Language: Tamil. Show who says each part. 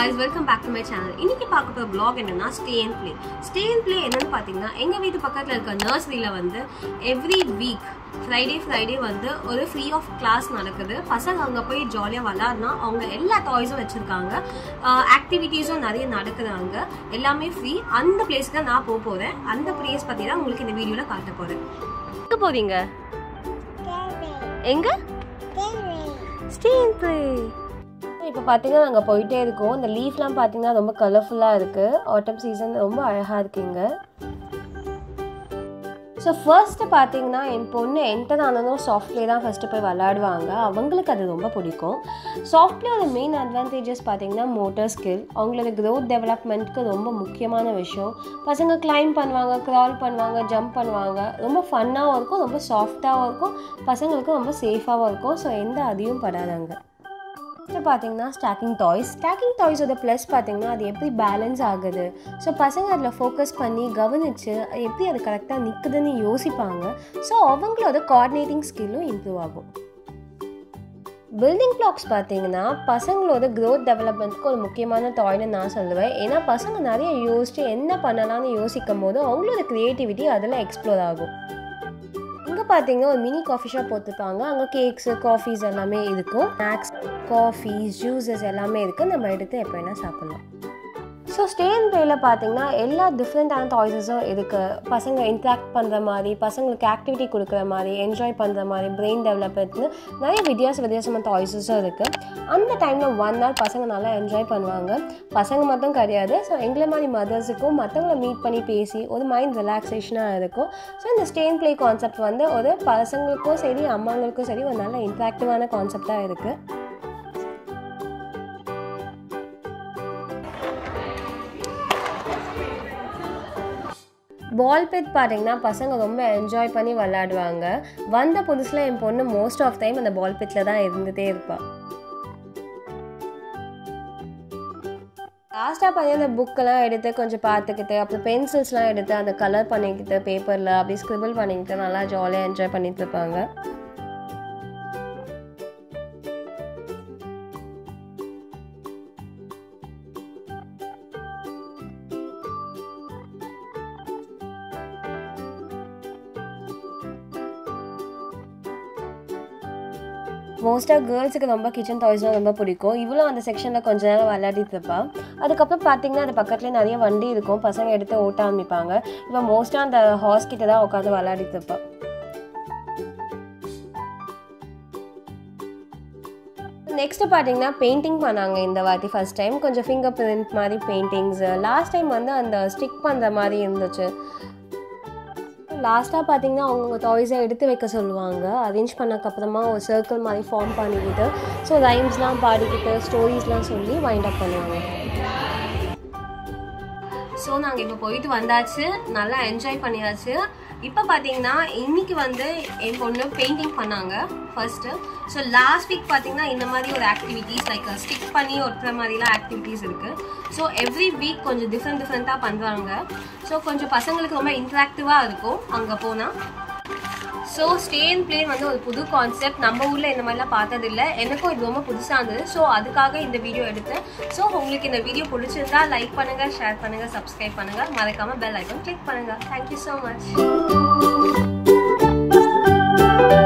Speaker 1: guys welcome back to my channel இன்னைக்கு பார்க்க போகிற பிளாக் என்னன்னா stay and play stay and play என்னன்னு பார்த்தீங்கன்னா எங்கள் வீட்டு பக்கத்தில் இருக்க நர்சரியில் வந்து எவ்ரி வீக் ஃப்ரைடே ஃப்ரைடே வந்து ஒரு ஃப்ரீ ஆஃப் கிளாஸ் நடக்குது பசங்க அங்கே போய் ஜாலியாக விளாட்னா அவங்க எல்லா டாய்ஸும் வச்சுருக்காங்க ஆக்டிவிட்டீஸும் நிறைய நடக்குதாங்க எல்லாமே ஃப்ரீ அந்த பிளேஸ்க்கு தான் நான் போக போகிறேன் அந்த பிளேஸ் பற்றி தான் உங்களுக்கு இந்த வீடியோவில் காட்ட போகிறேன் எங்கே போகிறீங்க எங்கே ஸ்டே அண்ட் ப்ளே இப்போ பார்த்தீங்கன்னா நாங்கள் போயிட்டே இருக்கோம் இந்த லீஃப்லாம் பார்த்தீங்கன்னா ரொம்ப கலர்ஃபுல்லாக இருக்குது ஆட்டம் சீசன் ரொம்ப அழகாக இருக்குங்க ஸோ ஃபர்ஸ்ட்டு பார்த்தீங்கன்னா என் பொண்ணு என்டர் ஆனதும் சாஃப்ட்வேர் தான் ஃபஸ்ட்டு போய் விளாடுவாங்க அவங்களுக்கு அது ரொம்ப பிடிக்கும் சாஃப்ட்வேரோட மெயின் அட்வான்டேஜஸ் பார்த்தீங்கன்னா மோட்டர் ஸ்கில் அவங்களோட க்ரோத் டெவலப்மெண்ட்க்கு ரொம்ப முக்கியமான விஷயம் பசங்க கிளைம் பண்ணுவாங்க க்ரால் பண்ணுவாங்க ஜம்ப் பண்ணுவாங்க ரொம்ப ஃபன்னாகவும் இருக்கும் ரொம்ப சாஃப்டாகவும் இருக்கும் பசங்களுக்கு ரொம்ப சேஃபாகவும் இருக்கும் ஸோ எந்த அதிகம் படாதாங்க நெக்ஸ்ட்டு பார்த்தீங்கன்னா ஸ்டாக்கிங் டாய்ஸ் ஸ்டாக்கிங் டாய்ஸோட ப்ளஸ் பார்த்தீங்கன்னா அது எப்படி பேலன்ஸ் ஆகுது ஸோ பசங்க அதில் ஃபோக்கஸ் பண்ணி கவனித்து எப்படி அது கரெக்டாக நிற்குதுன்னு யோசிப்பாங்க ஸோ அவங்களோட கோஆர்டினேட்டிங் ஸ்கில்லும் இம்ப்ரூவ் ஆகும் பில்டிங் பிளாக்ஸ் பார்த்தீங்கன்னா பசங்களோட க்ரோத் டெவலப்மெண்ட்க்கு ஒரு முக்கியமான டாய்னு நான் சொல்லுவேன் ஏன்னா பசங்க நிறைய யோசிச்சு என்ன பண்ணலாம்னு யோசிக்கும் போது அவங்களோட க்ரியேட்டிவிட்டி அதில் எக்ஸ்ப்ளோர் ஆகும் இங்கே பார்த்தீங்கன்னா ஒரு மினி காஃபி ஷாப் போட்டிருப்பாங்க அங்கே கேக்ஸு காஃபீஸ் எல்லாமே இருக்கும் ஸ்நாக்ஸ் காஃபீஸ் ஜூஸஸ் எல்லாமே இருக்குது நம்ம எடுத்து எப்போ வேணால் சாப்பிட்லாம் ஸோ ஸ்டே அண்ட் ப்ளேயில் பார்த்தீங்கன்னா எல்லா டிஃப்ரெண்ட்டான டாய்ஸஸும் இருக்குது பசங்க இன்ட்ராக்ட் பண்ணுற மாதிரி பசங்களுக்கு ஆக்டிவிட்டி கொடுக்குற மாதிரி என்ஜாய் பண்ணுற மாதிரி பிரெயின் டெவலப்மெண்ட்னு நிறைய வித்தியாச வித்தியாசமான டாய்ஸஸும் இருக்குது அந்த டைமில் ஒன் ஹவர் பசங்க நல்லா என்ஜாய் பண்ணுவாங்க பசங்க மட்டும் கிடையாது ஸோ எங்களை மாதிரி மதர்ஸுக்கும் மற்றவங்கள மீட் பண்ணி பேசி ஒரு மைண்ட் ரிலாக்ஸேஷனாக இருக்கும் ஸோ இந்த ஸ்டே அண்ட் ப்ளே கான்செப்ட் வந்து ஒரு பசங்களுக்கும் சரி அம்மாங்களுக்கும் சரி ஒரு நல்ல இன்ட்ராக்டிவான கான்செப்டாக இருக்குது பால் பெட் பார்த்தீங்கன்னா பசங்க ரொம்ப என்ஜாய் பண்ணி விளாடுவாங்க வந்த புதுசில் என் பொண்ணு மோஸ்ட் ஆஃப் டைம் அந்த பால் பெட்டில் தான் இருந்துகிட்டே இருப்பாள் லாஸ்ட்டாக பார்த்தீங்கன்னா அந்த புக்கெல்லாம் எடுத்து கொஞ்சம் பார்த்துக்கிட்டு அப்புறம் பென்சில்ஸ்லாம் எடுத்து அந்த கலர் பண்ணிக்கிட்டு பேப்பரில் அப்படி ஸ்கிரிபிள் பண்ணிக்கிட்டு நல்லா ஜாலியாக என்ஜாய் பண்ணிட்டு இருப்பாங்க மோஸ்ட்டாக கேர்ள்ஸுக்கு ரொம்ப கிச்சன் டாய்ஸ்லாம் ரொம்ப பிடிக்கும் இவ்வளோ அந்த செக்ஷனில் கொஞ்ச நேரம் விளையாடிட்டு இருப்பா அதுக்கப்புறம் பார்த்தீங்கன்னா அது பக்கத்துலேயே நிறைய வண்டி இருக்கும் பசங்க எடுத்து ஓட்ட ஆரம்பிப்பாங்க இப்போ மோஸ்ட்டாக அந்த ஹாஸ் கிட்ட தான் உட்காந்து விளையாடிட்டு இருப்பா நெக்ஸ்ட்டு பார்த்தீங்கன்னா பெயிண்டிங் பண்ணாங்க இந்த வாட்டி ஃபஸ்ட் டைம் கொஞ்சம் ஃபிங்கர் பிரிண்ட் மாதிரி பெயிண்டிங்ஸு லாஸ்ட் டைம் வந்து அந்த ஸ்டிக் பண்ணுற மாதிரி இருந்துச்சு லாஸ்ட்டாக பார்த்தீங்கன்னா அவங்க டாய்ஸை எடுத்து வைக்க சொல்லுவாங்க அரேஞ்ச் பண்ணக்கப்புறமா ஒரு சர்க்கிள் மாதிரி ஃபார்ம் பண்ணிக்கிட்டு ஸோ ரைம்ஸ்லாம் பாடிக்கிட்டு ஸ்டோரிஸ்லாம் சொல்லி வைண்ட் அப் பண்ணுவாங்க ஸோ நாங்கள் இப்போ போயிட்டு வந்தாச்சு நல்லா என்ஜாய் பண்ணியாச்சு இப்போ பார்த்தீங்கன்னா இன்னைக்கு வந்து என் பொண்ணு பெயிண்டிங் பண்ணாங்க ஃபர்ஸ்ட்டு ஸோ லாஸ்ட் வீக் பார்த்தீங்கன்னா இந்த மாதிரி ஒரு ஆக்டிவிட்டீஸ் லைக் ஸ்டிக் பண்ணி ஒட்டுற மாதிரிலாம் ஆக்டிவிட்டீஸ் இருக்குது ஸோ எவ்ரி வீக் கொஞ்சம் டிஃப்ரெண்ட் டிஃப்ரெண்ட்டாக பண்ணுறாங்க ஸோ கொஞ்சம் பசங்களுக்கு ரொம்ப இன்ட்ராக்டிவாக இருக்கும் அங்கே போனால் ஸோ ஸ்டே அண்ட் பிளே வந்து ஒரு புது கான்செப்ட் நம்ம ஊரில் இந்த மாதிரிலாம் பார்த்ததில்ல எனக்கும் இது ரொம்ப புதுசாக இருந்தது ஸோ அதுக்காக இந்த வீடியோ எடுத்தேன் ஸோ உங்களுக்கு இந்த வீடியோ பிடிச்சிருந்தா லைக் பண்ணுங்கள் ஷேர் பண்ணுங்கள் சப்ஸ்கிரைப் பண்ணுங்கள் மறக்காமல் பெல் ஐக்கன் கிளிக் பண்ணுங்கள் தேங்க்யூ ஸோ மச்